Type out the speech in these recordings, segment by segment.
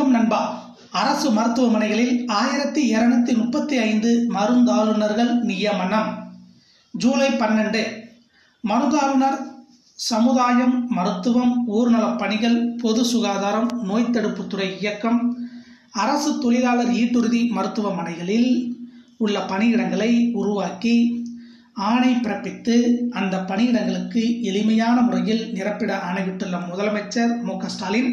வணக்கம் நண்பா அரசு மருத்துவமனைகளில் ஆயிரத்தி இருநூத்தி முப்பத்தி ஐந்து மருந்தாளுநர்கள் நியமனம் ஜூலை பன்னெண்டு மருந்தாளுநர் சமுதாயம் மருத்துவம் ஊர்நலப் பணிகள் பொது சுகாதாரம் நோய் தடுப்புத்துறை இயக்கம் அரசு தொழிலாளர் ஈட்டுறுதி மருத்துவமனைகளில் உள்ள பணியிடங்களை உருவாக்கி ஆணை பிறப்பித்து அந்த பணியிடங்களுக்கு எளிமையான முறையில் நிரப்பிட ஆணையிட்டுள்ள முதலமைச்சர் மு க ஸ்டாலின்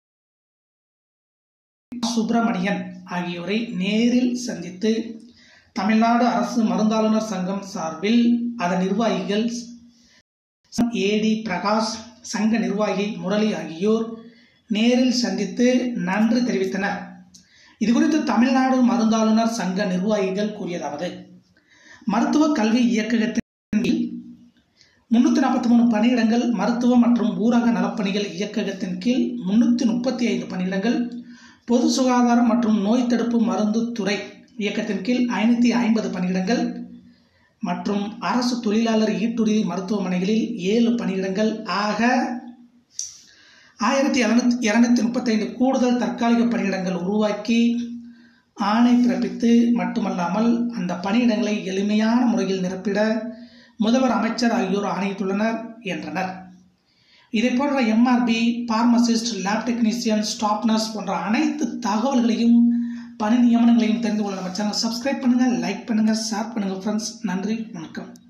சுப்பிரமணியன் ஆகியோரை நேரில் சந்தித்து தமிழ்நாடு அரசு மருந்தாளுநர் சங்கம் சார்பில் அதன் நிர்வாகிகள் ஏடி பிரகாஷ் சங்க நிர்வாகி முரளி ஆகியோர் நேரில் சந்தித்து நன்றி தெரிவித்தனர் இதுகுறித்து தமிழ்நாடு மருந்தாளுநர் சங்க நிர்வாகிகள் கூறியதாவது மருத்துவ கல்வி இயக்ககத்தின் கீழ் முன்னூற்றி நாற்பத்தி மூணு பணியிடங்கள் மருத்துவ மற்றும் ஊரக நலப்பணிகள் இயக்ககத்தின் கீழ் முன்னூற்றி முப்பத்தி ஐந்து பணியிடங்கள் பொது சுகாதாரம் மற்றும் நோய் தடுப்பு மருந்து துறை இயக்கத்தின் கீழ் ஐநூற்றி ஐம்பது பணியிடங்கள் மற்றும் அரசு தொழிலாளர் ஈட்டுறுதி மருத்துவமனைகளில் ஏழு பணியிடங்கள் ஆக ஆயிரத்தி இரநூத்தி இரநூத்தி முப்பத்தைந்து கூடுதல் தற்காலிக பணியிடங்கள் உருவாக்கி ஆணை பிறப்பித்து மட்டுமல்லாமல் அந்த பணியிடங்களை எளிமையான முறையில் நிரப்பிட முதல்வர் அமைச்சர் ஆகியோர் ஆணையிட்டுள்ளனர் என்றனர் இதை போன்ற MRB pharmacist lab technician staff nurse போன்ற அனைத்து தகவல்களையும் பணி நியமனங்களையும் தெரிந்து கொள்ள நம்ம சேனல் சப்ஸ்கிரைப் பண்ணுங்கள் லைக் பண்ணுங்கள் ஷேர் பண்ணுங்கள் ஃப்ரெண்ட்ஸ் நன்றி வணக்கம்